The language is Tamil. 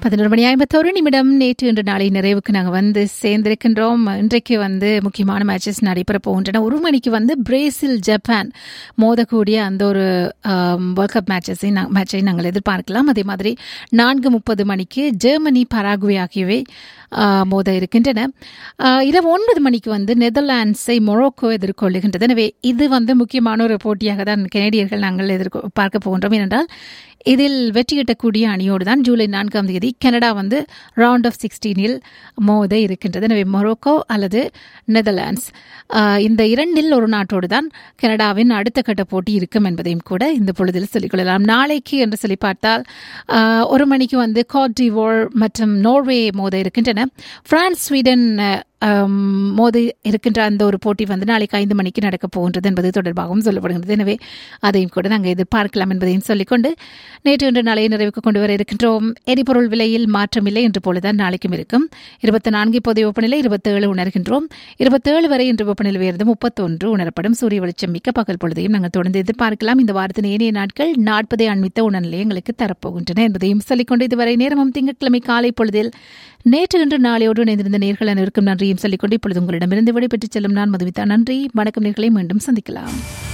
பதினோரு மணி ஐம்பத்தோரு நிமிடம் நேற்று இன்று நாளை நிறைவுக்கு நாங்கள் வந்து சேர்ந்திருக்கின்றோம் இன்றைக்கு வந்து முக்கியமான மேட்சஸ் நடைபெற போகின்றன ஒரு மணிக்கு வந்து பிரேசில் ஜப்பான் மோதக்கூடிய அந்த ஒரு வேர்ல்ட் கப் மேட்சஸை மேட்சை நாங்கள் எதிர்பார்க்கலாம் அதே மாதிரி நான்கு முப்பது மணிக்கு ஜெர்மனி பராகுவே ஆகியவை மோத இருக்கின்றன இரவு ஒன்பது மணிக்கு வந்து நெதர்லாண்ட்ஸை மொரோக்கோ எதிர்கொள்ளுகின்றது எனவே இது வந்து முக்கியமான ஒரு போட்டியாக தான் கெனடியர்கள் நாங்கள் எதிர்கொ பார்க்க போகின்றோம் ஏனென்றால் இதில் வெற்றி கிட்டக்கூடிய அணியோடு தான் ஜூலை நான்காம் தேதி கனடா வந்து ரவுண்ட் ஆஃப் சிக்ஸ்டீனில் மோத இருக்கின்றது எனவே மொரோக்கோ அல்லது நெதர்லாண்ட்ஸ் இந்த இரண்டில் ஒரு நாட்டோடு தான் கனடாவின் அடுத்த கட்ட போட்டி இருக்கும் என்பதையும் கூட இந்த பொழுதில் சொல்லிக்கொள்ளலாம் நாளைக்கு என்று சொல்லி பார்த்தால் ஒரு மணிக்கு வந்து காட் டிவோர் மற்றும் நோர்வே மோத இருக்கின்றன பிரான்ஸ் ஸ்வீடன் மோதி இருக்கின்ற அந்த ஒரு போட்டி வந்து நாளைக்கு ஐந்து மணிக்கு நடக்கப் போகின்றது என்பது தொடர்பாகவும் சொல்லப்படுகின்றது எனவே அதையும் கூட நாங்கள் எதிர்பார்க்கலாம் என்பதையும் சொல்லிக்கொண்டு நேற்று இன்று நாளைய நிறைவுக்கு கொண்டு வர இருக்கின்றோம் எரிபொருள் விலையில் மாற்றமில்லை என்று போலதான் நாளைக்கும் இருக்கும் இருபத்தி நான்கு இப்போதைய வெப்பநிலை இருபத்தேழு உணர்கின்றோம் இருபத்தேழு வரை இன்று வெப்பநிலை உயர்ந்து முப்பத்தொன்று உணரப்படும் சூரிய வெளிச்சம் மிக்க பகல் பொழுதையும் நாங்கள் தொடர்ந்து எதிர்பார்க்கலாம் இந்த வாரத்தின் ஏனைய நாட்கள் நாற்பதை அண்மித்த உணர்நிலை எங்களுக்கு தரப்போகின்றன என்பதையும் சொல்லிக்கொண்டு இதுவரை நேரமும் திங்கட்கிழமை காலை பொழுதில் நேற்று இன்று நாளையோடு இணைந்திருந்த நேர்கள் அனைவருக்கும் நன்றியும் சொல்லிக்கொண்டு இப்பொழுது உங்களிடமிருந்து விடைபெற்றுச் செல்லும் நான் மதுமிதா நன்றி வணக்கம் நேர்களை மீண்டும் சந்திக்கலாம்